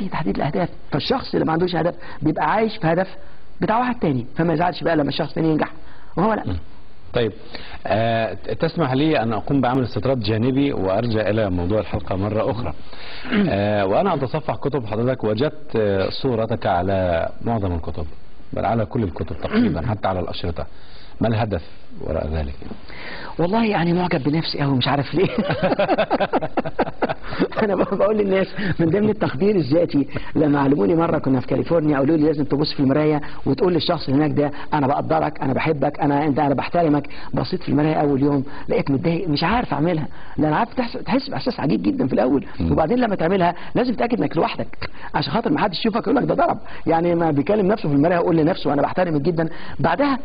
في تحديد الاهداف فالشخص اللي ما عندوش هدف بيبقى عايش في هدف بتاع واحد تاني فما يزعلش بقى لما الشخص التاني ينجح وهو لا طيب آه تسمح لي أن أقوم بعمل استطراد جانبي وأرجع إلى موضوع الحلقة مرة أخرى آه وأنا أتصفح كتب حضرتك وجدت آه صورتك على معظم الكتب بل على كل الكتب تقريبا حتى على الأشرطة ما الهدف وراء ذلك والله يعني معجب بنفسي قوي مش عارف ليه انا بقول للناس من ضمن التقدير الذاتي لما علموني مره كنا في كاليفورنيا قالوا لي لازم تبص في المرايه وتقول للشخص اللي هناك ده انا بقدرك انا بحبك انا انت انا بحترمك بصيت في المرايه اول يوم لقيت متضايق مش عارف اعملها لان عارف تحس, تحس باحساس عجيب جدا في الاول وبعدين لما تعملها لازم تتاكد انك لوحدك عشان خاطر ما حدش يشوفك يقول لك ده ضرب يعني ما بيكلم نفسه في المرايه يقول لنفسه انا بحترمك جدا بعدها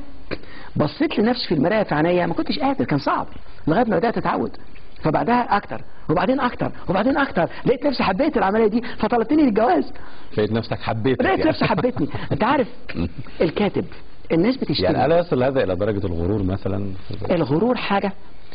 بصيت لنفسي في المرايه في عينيا ما كنتش قادر كان صعب لغايه ما بدات اتعود فبعدها اكتر وبعدين اكتر وبعدين اكتر لقيت نفسي حبيت العمليه دي فطلبتني للجواز لقيت نفسك حبيت لقيت نفسي حبيتني انت عارف الكاتب الناس بتشتري يعني ألا يصل هذا إلى درجة الغرور مثلا الغرور حاجه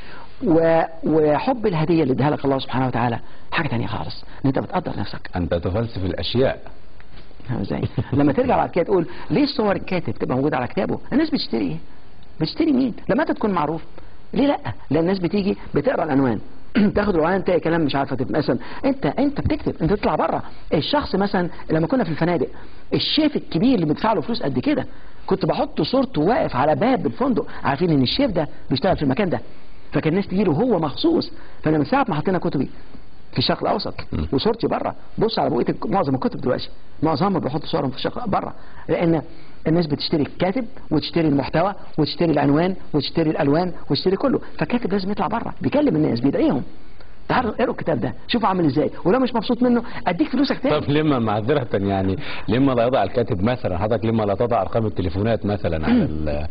و... وحب الهديه اللي اداها لك الله سبحانه وتعالى حاجه تانية خالص ان انت بتقدر نفسك أنت تفلسف الأشياء فاهم ازاي لما ترجع بعد كده تقول ليه صور الكاتب تبقى موجوده على كتابه الناس بتشتري ايه بتشتري مين لما انت تكون معروف ليه لا لان الناس بتيجي بتقرا العنوان تاخد العنوان تلاقي كلام مش عارفه تبقى مثلا انت انت بتكتب انت تطلع بره الشخص مثلا لما كنا في الفنادق الشيف الكبير اللي بيدفع له فلوس قد كده كنت بحط صورته واقف على باب الفندق عارفين ان الشيف ده بيشتغل في المكان ده فكان الناس تجي له هو مخصوص فانا من ساعه ما حطينا كتبي في الشرق الاوسط وصورتي بره بص على بقيه معظم الكتب دلوقتي معظمهم بيحطوا صورهم في الشرق بره لان الناس بتشتري الكاتب وتشتري المحتوى وتشتري العنوان وتشتري الالوان وتشتري كله فالكاتب لازم يطلع بره بيكلم الناس بيدعيهم تعالوا اقروا الكتاب ده شوفوا عامل ازاي ولو مش مبسوط منه اديك فلوسك تاني طب لما معذرة يعني لما لا يضع الكاتب مثلا حضرتك لما لا تضع ارقام التليفونات مثلا على ال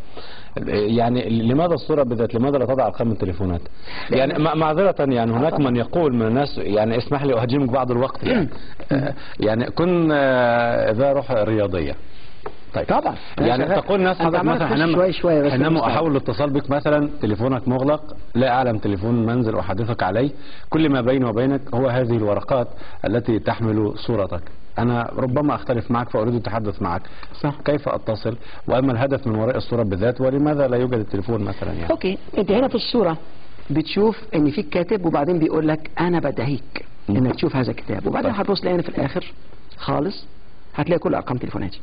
يعني لماذا الصورة بالذات لماذا لا تضع ارقام التليفونات يعني مع- معذرة يعني هناك من يقول من الناس يعني اسمح لي اهاجمك بعض الوقت يعني آه، يعني كن آه، ذا روح رياضية طيب طبعا يعني أنا تقول ناس أنا حضرتك عمال مثلا أخش حينما شويه شويه بس حينما مستوعب. احاول الاتصال بك مثلا تليفونك مغلق لا اعلم تليفون منزل احدثك عليه كل ما بيني وبينك هو هذه الورقات التي تحمل صورتك انا ربما اختلف معك فاريد التحدث معك صح. كيف اتصل واما الهدف من وراء الصوره بالذات ولماذا لا يوجد التليفون مثلا يعني اوكي انت هنا في الصوره بتشوف ان في كاتب وبعدين بيقول لك انا بدعيك مم. انك تشوف هذا الكتاب وبعدين طيب. هتبص تلاقي هنا في الاخر خالص هتلاقي كل ارقام تليفوناتي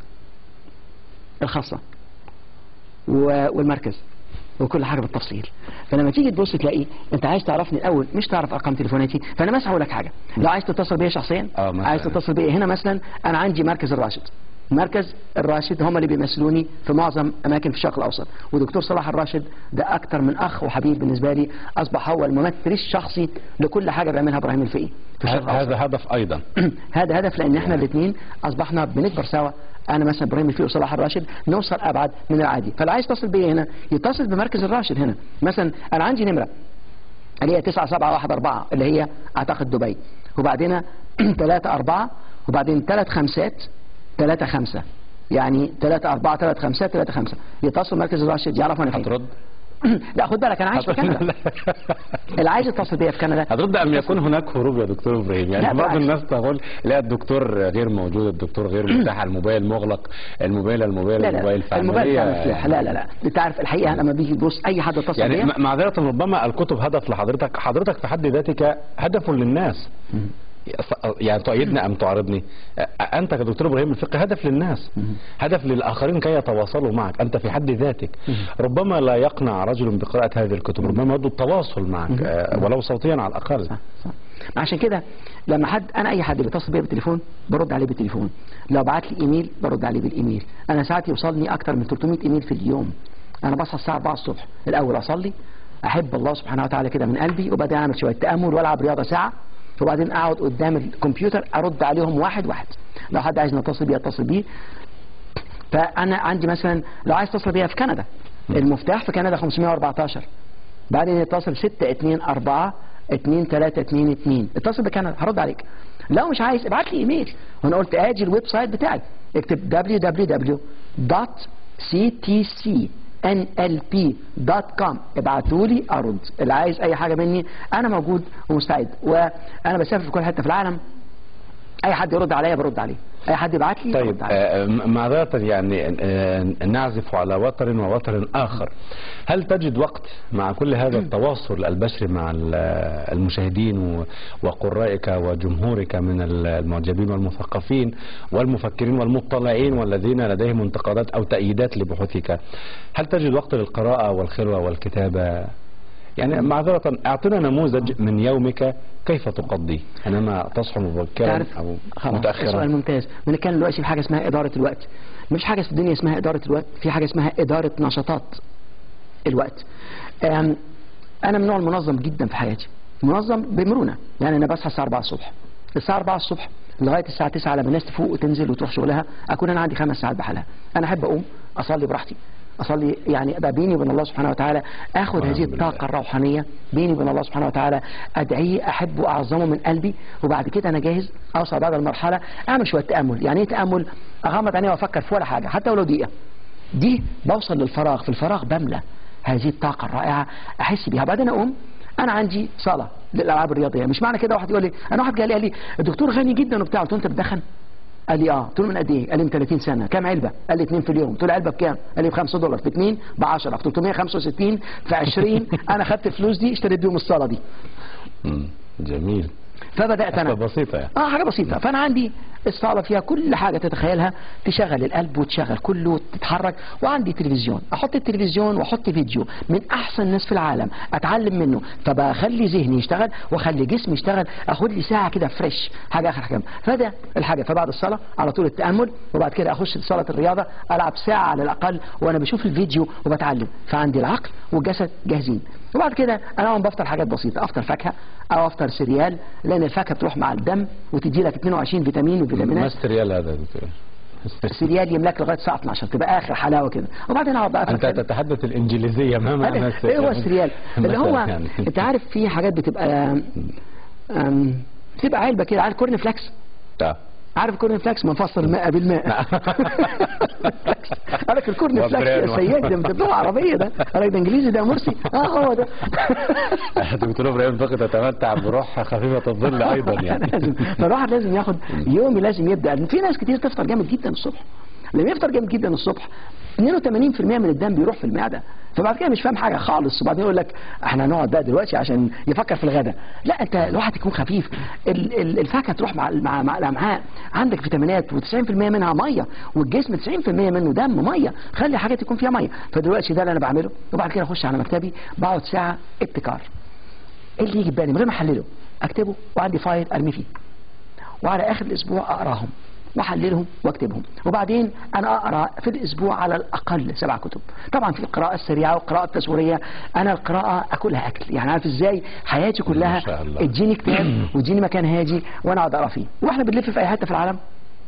الخاصه و- والمركز وكل حاجه بالتفصيل فلما تيجي تبص تلاقي انت عايز تعرفني الاول مش تعرف ارقام تليفوناتي فانا مثلا هقول لك حاجه لو عايز تتصل بيا شخصيا آه، مثلاً. عايز تتصل بيا هنا مثلا انا عندي مركز الراشد مركز الراشد هم اللي بيمثلوني في معظم اماكن في الشرق الاوسط ودكتور صلاح الراشد ده اكتر من اخ وحبيب بالنسبه لي اصبح هو الممثل الشخصي لكل حاجه بيعملها ابراهيم الفقي في الشرق الاوسط هذا هدف ايضا هذا هدف لان احنا الاثنين اصبحنا بنكبر سوا انا مثلا ابراهيم الفقي وصلاح الراشد نوصل ابعد من العادي فاللي عايز يتصل بيا هنا يتصل بمركز الراشد هنا مثلا انا عندي نمره اللي هي 9714 اللي هي اعتقد دبي وبعدين 3 4 وبعدين 3 خمسات 3 5 يعني 3 4 3 5 3 5 يتصل مركز الراشد يعرف انا فين هترد لا خد بالك انا عايش في كندا اللي عايز يتصل بيا في كندا هترد ام يكون هناك هروب يا دكتور ابراهيم يعني لا، بعض بالعكس. الناس تقول لا الدكتور غير موجود الدكتور غير متاح الموبايل مغلق الموبايل الموبايل لا لا الموبايل لا الموبايل فعملية بتاع مفتاح لا لا لا انت عارف الحقيقه لما بيجي يبص اي حد اتصل يعني بيا م- معذرة ربما الكتب هدف لحضرتك حضرتك في حد ذاتك هدف للناس يعني تؤيدني ام تعارضني أ- انت كدكتور ابراهيم الفقي هدف للناس هدف للاخرين كي يتواصلوا معك انت في حد ذاتك ربما لا يقنع رجل بقراءة هذه الكتب ربما يود التواصل معك آه، ولو صوتيا على الاقل صح صح عشان كده لما حد انا اي حد بيتصل بيا بالتليفون برد عليه بالتليفون لو بعت لي ايميل برد عليه بالايميل انا ساعات يوصلني اكتر من 300 ايميل في اليوم انا بصحى الساعه 4 الصبح الاول اصلي احب الله سبحانه وتعالى كده من قلبي وبعدين اعمل شويه تامل والعب رياضه ساعه وبعدين اقعد قدام الكمبيوتر ارد عليهم واحد واحد لو حد عايز يتصل بيه اتصل بيه فانا عندي مثلا لو عايز تتصل بيا في كندا المفتاح في كندا 514 بعدين يتصل 6 2 4 2 3 2 2 اتصل بكندا هرد عليك لو مش عايز ابعت لي ايميل وانا قلت اجي الويب سايت بتاعي اكتب www.ctcnlp.com ابعتوا لي ارد اللي عايز اي حاجه مني انا موجود ومستعد وانا بسافر في كل حته في العالم اي حد يرد عليا برد عليه اي حد يبعت لي طيب برد عليه آه، م- معذرة يعني آه، نعزف على وتر ووتر آخر هل تجد وقت مع كل هذا التواصل البشري مع ال- المشاهدين و- وقرائك وجمهورك من ال- المعجبين والمثقفين والمفكرين والمطلعين والذين لديهم انتقادات أو تأييدات لبحوثك هل تجد وقت للقراءة والخلوة والكتابة يعني معذرة أعطنا نموذج من يومك كيف تقضيه حينما تصحو مبكرا تعرف أو خلاص متأخرا سؤال ممتاز بنتكلم دلوقتي في حاجه اسمها اداره الوقت مش حاجه في الدنيا اسمها اداره الوقت في حاجه اسمها اداره نشاطات الوقت أم، انا من نوع المنظم جدا في حياتي منظم بمرونه يعني انا بصحى الساعه 4 الصبح الساعه 4 الصبح لغايه الساعه 9 لما الناس تفوق وتنزل وتروح شغلها اكون انا عندي خمس ساعات بحالها انا احب اقوم اصلي براحتي اصلي يعني ابقى بيني وبين الله سبحانه وتعالى اخذ ونعم هذه بالله. الطاقه الروحانيه بيني وبين الله سبحانه وتعالى ادعيه احبه واعظمه من قلبي وبعد كده انا جاهز اوصل بعد المرحله اعمل شويه تامل يعني ايه تامل اغمض عيني وافكر في ولا حاجه حتى ولو دقيقه دي بوصل للفراغ في الفراغ بملى هذه الطاقة الرائعة أحس بيها بعدين أقوم أنا عندي صلاة للألعاب الرياضية مش معنى كده واحد يقول لي أنا واحد قال لي, قال لي الدكتور غني جدا وبتاع قلت له أنت بتدخن قال لي اه قلت له من قد ايه؟ قال لي من 30 سنه، كام علبه؟ قال لي اثنين في اليوم، قلت له علبه بكام؟ قال لي ب 5 دولار، في اثنين ب 10 في 365 في 20 انا خدت الفلوس دي اشتريت بيهم الصاله دي. مم. جميل فبدات انا أسباب بسيطة يعني اه حاجه بسيطه فانا عندي الصاله فيها كل حاجه تتخيلها تشغل القلب وتشغل كله وتتحرك وعندي تلفزيون احط التلفزيون واحط فيديو من احسن الناس في العالم اتعلم منه فبخلي ذهني يشتغل واخلي جسمي يشتغل اخد لي ساعه كده فريش حاجه اخر حاجه فده الحاجه فبعد الصلاه على طول التامل وبعد كده اخش صاله الرياضه العب ساعه على الاقل وانا بشوف الفيديو وبتعلم فعندي العقل والجسد جاهزين وبعد كده انا أقوم بفطر حاجات بسيطه افطر فاكهه او افطر سيريال لان الفاكهه بتروح مع الدم وتدي لك 22 فيتامين ما وفيتامينات السريال هذا يا دكتور السيريال يملاك لغايه الساعه 12 تبقى اخر حلاوه كده وبعدين اقعد بقى أنت أفكر. تتحدث الإنجليزية ما معنى هذا- ايه هو السيريال اللي هو مثلاً يعني. انت عارف في حاجات بتبقى أم، بتبقى علبه كده عارف كورن فلاكس آه. عارف كورن فلاكس منفصل الماء بالماء قال لك الكورن فلاكس يا وبرين. سيدي ده لغه عربيه ده قال لك ده انجليزي ده مرسي اه هو ده دكتور ابراهيم فقط تتمتع بروح خفيفه الظل ايضا يعني لازم فالواحد لازم ياخد يومي لازم يبدا لأن في ناس كتير تفطر جامد جدا الصبح لما يفطر جامد جدا الصبح 82% من الدم بيروح في المعده فبعد كده مش فاهم حاجه خالص وبعدين يقول لك احنا هنقعد بقى دلوقتي عشان يفكر في الغداء لا انت الواحد يكون خفيف ال- ال- الفاكهه تروح مع مع مع الامعاء عندك فيتامينات و90% منها ميه والجسم 90% منه دم ميه خلي حاجات يكون فيها ميه فدلوقتي ده اللي انا بعمله وبعد كده اخش على مكتبي بقعد ساعه ابتكار إيه اللي يجي في بالي من غير ما احلله اكتبه وعندي فايل ارمي فيه وعلى اخر الاسبوع اقراهم واحللهم واكتبهم وبعدين انا اقرا في الاسبوع على الاقل سبع كتب طبعا في القراءه السريعه والقراءه التصويريه انا القراءه اكلها اكل يعني عارف ازاي حياتي كلها ما شاء الله. اديني كتاب واديني مكان هادي وانا اقعد اقرا فيه واحنا بنلف في اي حته في العالم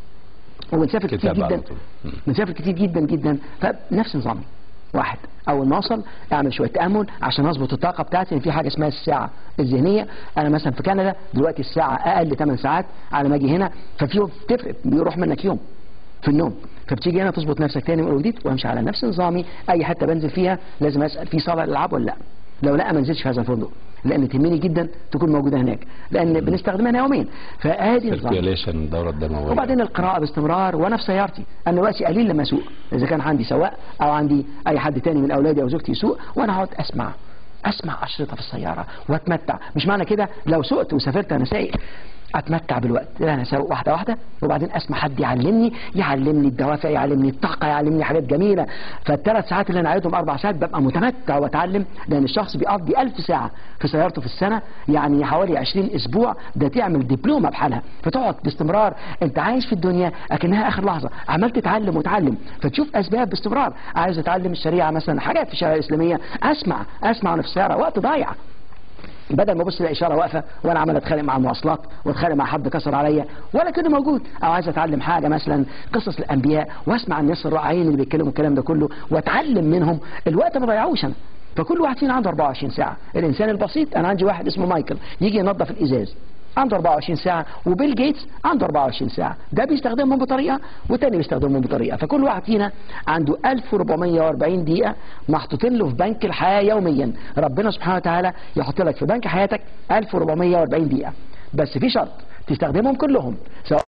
وبنسافر كتير كتاب على جدا طول. مم. بنسافر كتير جدا جدا فنفس نظامي واحد اول ما اوصل اعمل شويه تامل عشان اظبط الطاقه بتاعتي ان في حاجه اسمها الساعه الذهنيه انا مثلا في كندا دلوقتي الساعه اقل 8 ساعات على ما اجي هنا ففي يوم تفرق بيروح منك يوم في النوم فبتيجي هنا تظبط نفسك تاني من أول وجديد وامشي على نفس نظامي اي حته بنزل فيها لازم اسال في صاله الالعاب ولا لا لو لا ما انزلش في هذا الفندق لان تهمني جدا تكون موجوده هناك لان بنستخدمها هنا يوميا فادي نظام سيركيوليشن الدوره الدمويه وبعدين القراءة باستمرار وأنا في سيارتي أنا دلوقتي قليل لما أسوق إذا كان عندي سواق أو عندي أي حد تاني من أولادي أو زوجتي يسوق وأنا هقعد أسمع أسمع أشرطة في السيارة وأتمتع مش معنى كده لو سقت وسافرت أنا سايق اتمتع بالوقت لا انا اسوق واحده واحده وبعدين اسمع حد يعلمني يعلمني الدوافع يعلمني الطاقه يعلمني حاجات جميله فالثلاث ساعات اللي انا قاعدهم اربع ساعات ببقى متمتع واتعلم لان الشخص بيقضي ألف ساعه في سيارته في السنه يعني حوالي 20 اسبوع ده تعمل دبلومه بحالها فتقعد باستمرار انت عايش في الدنيا اكنها اخر لحظه عمال تتعلم وتعلم فتشوف اسباب باستمرار عايز اتعلم الشريعه مثلا حاجات في الشريعه الاسلاميه اسمع اسمع وانا في السياره وقت ضايع بدل ما ابص الاقي اشاره واقفه وانا عمال اتخانق مع المواصلات واتخانق مع حد كسر عليا ولا كده موجود او عايز اتعلم حاجه مثلا قصص الانبياء واسمع الناس الرائعين اللي بيتكلموا الكلام ده كله واتعلم منهم الوقت ما ضيعوش انا فكل واحد فينا عنده 24 ساعه الانسان البسيط انا عندي واحد اسمه مايكل يجي ينظف الازاز عنده 24 ساعة وبيل جيتس عنده 24 ساعة ده بيستخدمهم بطريقة والتاني بيستخدمهم بطريقة فكل واحد فينا عنده 1440 دقيقة محطوطين له في بنك الحياة يوميا ربنا سبحانه وتعالى يحط لك في بنك حياتك 1440 دقيقة بس في شرط تستخدمهم كلهم سواء